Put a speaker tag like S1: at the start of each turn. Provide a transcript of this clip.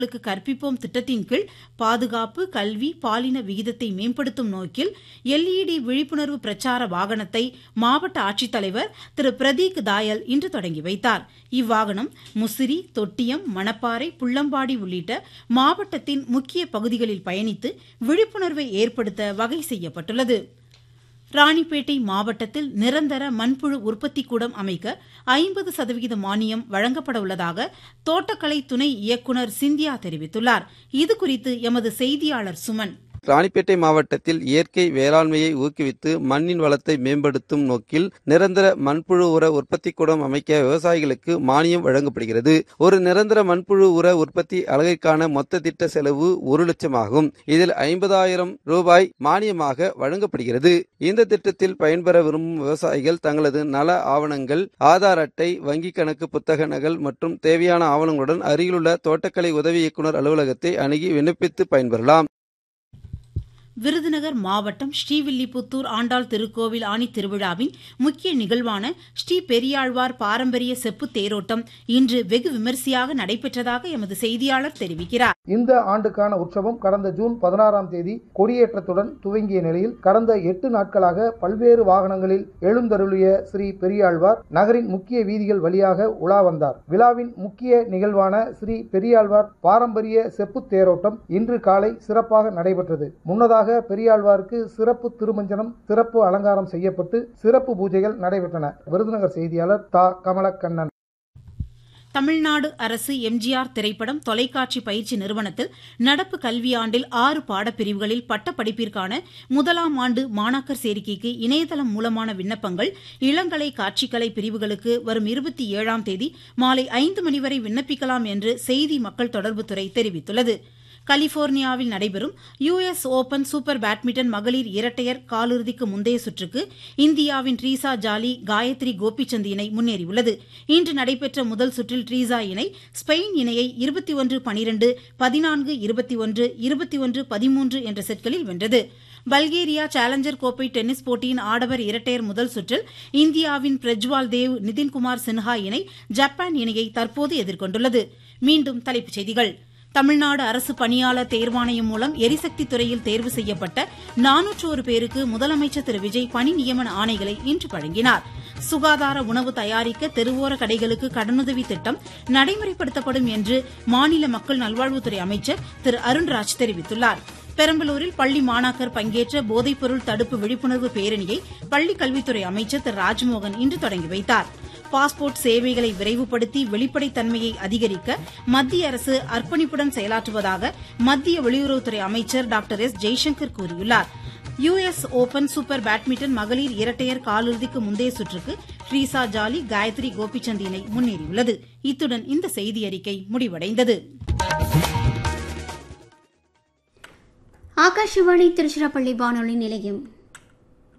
S1: ளுக்கு கற்பிப்போம் திட்டத்தின் கீழ் பாதுகாப்பு கல்வி பாலின விகிதத்தை மேம்படுத்தும் நோக்கில் எல்இடி விழிப்புணர்வு பிரச்சார வாகனத்தை மாவட்ட ஆட்சித்தலைவர் திரு பிரதீக் தாயல் இன்று தொடங்கி வைத்தார் இவ்வாகனம் முசிறி தொட்டியம் மணப்பாறை புள்ளம்பாடி உள்ளிட்ட மாவட்டத்தின் முக்கிய பகுதிகளில் பயணித்து விழிப்புணர்வை ஏற்படுத்த வகை செய்யப்பட்டுள்ளது ராணிப்பேட்டை மாவட்டத்தில் நிரந்தர மண்புழு உற்பத்தி கூடம் அமைக்க ஐம்பது சதவிகித மானியம் வழங்கப்பட உள்ளதாக தோட்டக்கலை துணை இயக்குநர் சிந்தியா தெரிவித்துள்ளார் இதுகுறித்து எமது செய்தியாளர் சுமன்
S2: ராணிப்பேட்டை மாவட்டத்தில் இயற்கை வேளாண்மையை ஊக்குவித்து மண்ணின் வளத்தை மேம்படுத்தும் நோக்கில் நிரந்தர மண்புழு உர உற்பத்தி கூடம் அமைக்க விவசாயிகளுக்கு மானியம் வழங்கப்படுகிறது ஒரு நிரந்தர மண்புழு உர உற்பத்தி அலகிற்கான மொத்த திட்ட செலவு ஒரு லட்சம் ஆகும் இதில் ஐம்பதாயிரம் ரூபாய் மானியமாக வழங்கப்படுகிறது இந்த திட்டத்தில் பயன்பெற விரும்பும் விவசாயிகள் தங்களது நல ஆவணங்கள் ஆதார் அட்டை வங்கிக் கணக்கு புத்தக நகல் மற்றும் தேவையான ஆவணங்களுடன் அருகிலுள்ள தோட்டக்கலை உதவி இயக்குநர் அலுவலகத்தை அணுகி விண்ணப்பித்து பயன்பெறலாம்
S1: விருதுநகர் மாவட்டம் ஸ்ரீவில்லிபுத்தூர் ஆண்டாள் திருக்கோவில் ஆணி திருவிழாவின் முக்கிய நிகழ்வான ஸ்ரீ பெரியாழ்வார் பாரம்பரிய செப்பு தேரோட்டம் இன்று வெகு விமரிசையாக நடைபெற்றதாக எமது செய்தியாளர் தெரிவிக்கிறார்
S3: இந்த ஆண்டுக்கான உற்சவம் கடந்த ஜூன் பதினாறாம் தேதி கொடியேற்றத்துடன் துவங்கிய நிலையில் கடந்த எட்டு நாட்களாக பல்வேறு வாகனங்களில் எழுந்தருளிய ஸ்ரீ பெரியாழ்வார் நகரின் முக்கிய வீதிகள் வழியாக உலா வந்தார் விழாவின் முக்கிய நிகழ்வான ஸ்ரீ பெரியாழ்வார் பாரம்பரிய செப்பு தேரோட்டம் இன்று காலை சிறப்பாக நடைபெற்றது முன்னதாக பெரியாழ்வாருக்கு சிறப்பு திருமஞ்சனம் சிறப்பு அலங்காரம் செய்யப்பட்டு சிறப்பு பூஜைகள் நடைபெற்றன விருதுநகர் செய்தியாளர் தா கமலக்கண்ணன்
S1: தமிழ்நாடு அரசு எம்ஜிஆர் திரைப்படம் தொலைக்காட்சி பயிற்சி நிறுவனத்தில் நடப்பு கல்வியாண்டில் ஆறு பாடப்பிரிவுகளில் பட்டப்படிப்பிற்கான முதலாம் ஆண்டு மாணாக்கர் சேர்க்கைக்கு இணையதளம் மூலமான விண்ணப்பங்கள் இளங்கலை காட்சிக்கலை பிரிவுகளுக்கு வரும் இருபத்தி ஏழாம் தேதி மாலை ஐந்து மணி வரை விண்ணப்பிக்கலாம் என்று செய்தி மக்கள் தொடர்புத்துறை தெரிவித்துள்ளது கலிபோர்னியாவில் நடைபெறும் யுஎஸ் ஓபன் சூப்பர் பேட்மிண்டன் மகளிர் இரட்டையர் காலிறுதிக்கு முந்தைய சுற்றுக்கு இந்தியாவின் ட்ரீசா ஜாலி காயத்ரி கோபிச்சந்த் இணை முன்னேறியுள்ளது இன்று நடைபெற்ற முதல் சுற்றில் ட்ரீசா இணை ஸ்பெயின் இணையை இருபத்தி ஒன்று பனிரெண்டு பதினான்கு இருபத்தி ஒன்று இருபத்தி ஒன்று பதிமூன்று என்ற செட்களில் வென்றது பல்கேரியா சேலஞ்சர் கோப்பை டென்னிஸ் போட்டியின் ஆடவர் இரட்டையர் முதல் சுற்றில் இந்தியாவின் பிரஜ்வால் தேவ் நிதின்குமார் சின்ஹா இணை ஜப்பான் இணையை தற்போது எதிர்கொண்டுள்ளது மீண்டும் தலைப்புச் செய்திகள் தமிழ்நாடு அரசு பணியாளர் தேர்வாணையம் மூலம் எரிசக்தி துறையில் தேர்வு செய்யப்பட்ட நானூற்றோரு பேருக்கு முதலமைச்சர் திரு விஜய் பணி நியமன ஆணைகளை இன்று வழங்கினார் சுகாதார உணவு தயாரிக்க தெருவோர கடைகளுக்கு கடனுதவி திட்டம் நடைமுறைப்படுத்தப்படும் என்று மாநில மக்கள் நல்வாழ்வுத்துறை அமைச்சர் திரு அருண்ராஜ் தெரிவித்துள்ளார் பெரம்பலூரில் பள்ளி மாணாக்கர் பங்கேற்ற போதைப்பொருள் தடுப்பு விழிப்புணர்வு பேரணியை பள்ளிக் கல்வித்துறை அமைச்சர் திரு ராஜ்மோகன் இன்று தொடங்கி வைத்தார் பாஸ்போர்ட் சேவைகளை விரைவுபடுத்தி வெளிப்படைத்தன்மையை அதிகரிக்க மத்திய அரசு அர்ப்பணிப்புடன் செயலாற்றுவதாக மத்திய வெளியுறவுத்துறை அமைச்சர் டாக்டர் எஸ் ஜெய்சங்கர் கூறியுள்ளார் யுஎஸ் ஓபன் சூப்பர் பேட்மிண்டன் மகளிர் இரட்டையர் காலிறுதிக்கு முந்தைய சுற்றுக்கு ட்ரீசா ஜாலி காயத்ரி கோபிச்சந்த் இணை முன்னேறியுள்ளது இத்துடன் இந்த செய்தியறிக்கை முடிவடைந்தது
S4: ஆகாஷவாணி திருச்சிராப்பள்ளி வானொலி நிலையம்